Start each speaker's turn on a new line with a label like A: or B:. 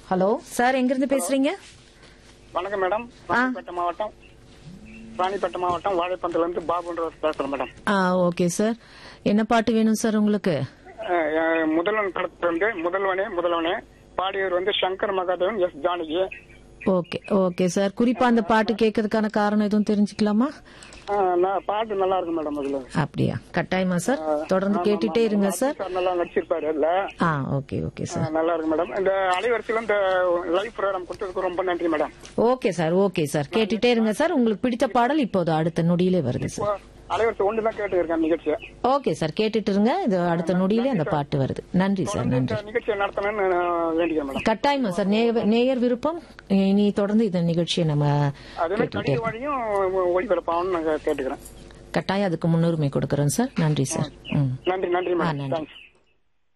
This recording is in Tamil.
A: ஹலோ சார் எங்கிருந்து பேசுறீங்க
B: வணக்கம் மேடம் ராணிப்பேட்டை மாவட்டம் ராணிப்பேட்டை மாவட்டம் வாழைப்பந்தில இருந்து பாபுன்றவர் பேசுறேன் மேடம்
A: ஆ ஓகே சார் என்ன பாட்டு வேணும் சார் உங்களுக்கு
B: அஹ், அஹ், முதல்வன் படத்துல வந்து முதல்வனே முதல்வனே பாடியவர் வந்து Shankar Mahadevan S Janaki
A: okay okay sir குறிப்பா அந்த பாட்டு கேட்கறதுக்கான காரணம் எதுவும் தெரிஞ்சுக்கலாமா
B: அஹ், நான் பாட்டு நல்லா இருக்கு மேடம் அதுல
A: அப்படியா கட்டாயமா சார் தொடர்ந்து கேட்டுட்டே இருங்க சார்
B: சார் நல்லா நடிச்சிருப்பாரு இல்ல
A: ஆ ஓகே ஓகே சார்
B: நல்லா இருக்கு மேடம் இந்த அலைவரிசையில இந்த லைவ் ப்ரோக்ராம் கொடுத்ததுக்கு ரொம்ப நன்றி madam
A: okay sir okay sir கேட்டுட்டே இருங்க சார் உங்களுக்கு பிடித்த பாடல் இப்போது அடுத்த நொடியிலே வருது சார்
B: அலைவரிசை ஒன்று தான் கேட்டு இருக்கேன் நிகழ்ச்சியை
A: ஓகே சார் கேட்டுட்டு இருங்க இது அடுத்த நொடியிலே அந்த பாட்டு வருது நன்றி சார்
B: இந்த
A: நன்றி
B: நிகழ்ச்சியை நடத்தணும்னு நான் வேண்டிக்கிறேன் மேடம்
A: கட்டாயமா சார் நேய- நேயர் விருப்பம் இனி தொடர்ந்து இந்த நிகழ்ச்சியை நம்ம
B: அதே மாதிரி
A: கேட்டுட்டே
B: கடித வழியும் ஒளிபரப்பாகணும்னு நான் கேட்டுக்கிறேன்
A: கட்டாயம் அதுக்கு முன்னுரிமை கொடுக்கறோம் சார் நன்றி சார் ம்
B: நன்றி நன்றி
A: ஆ,
B: மேடம்
A: நன்றி.
B: தேங்க்ஸ்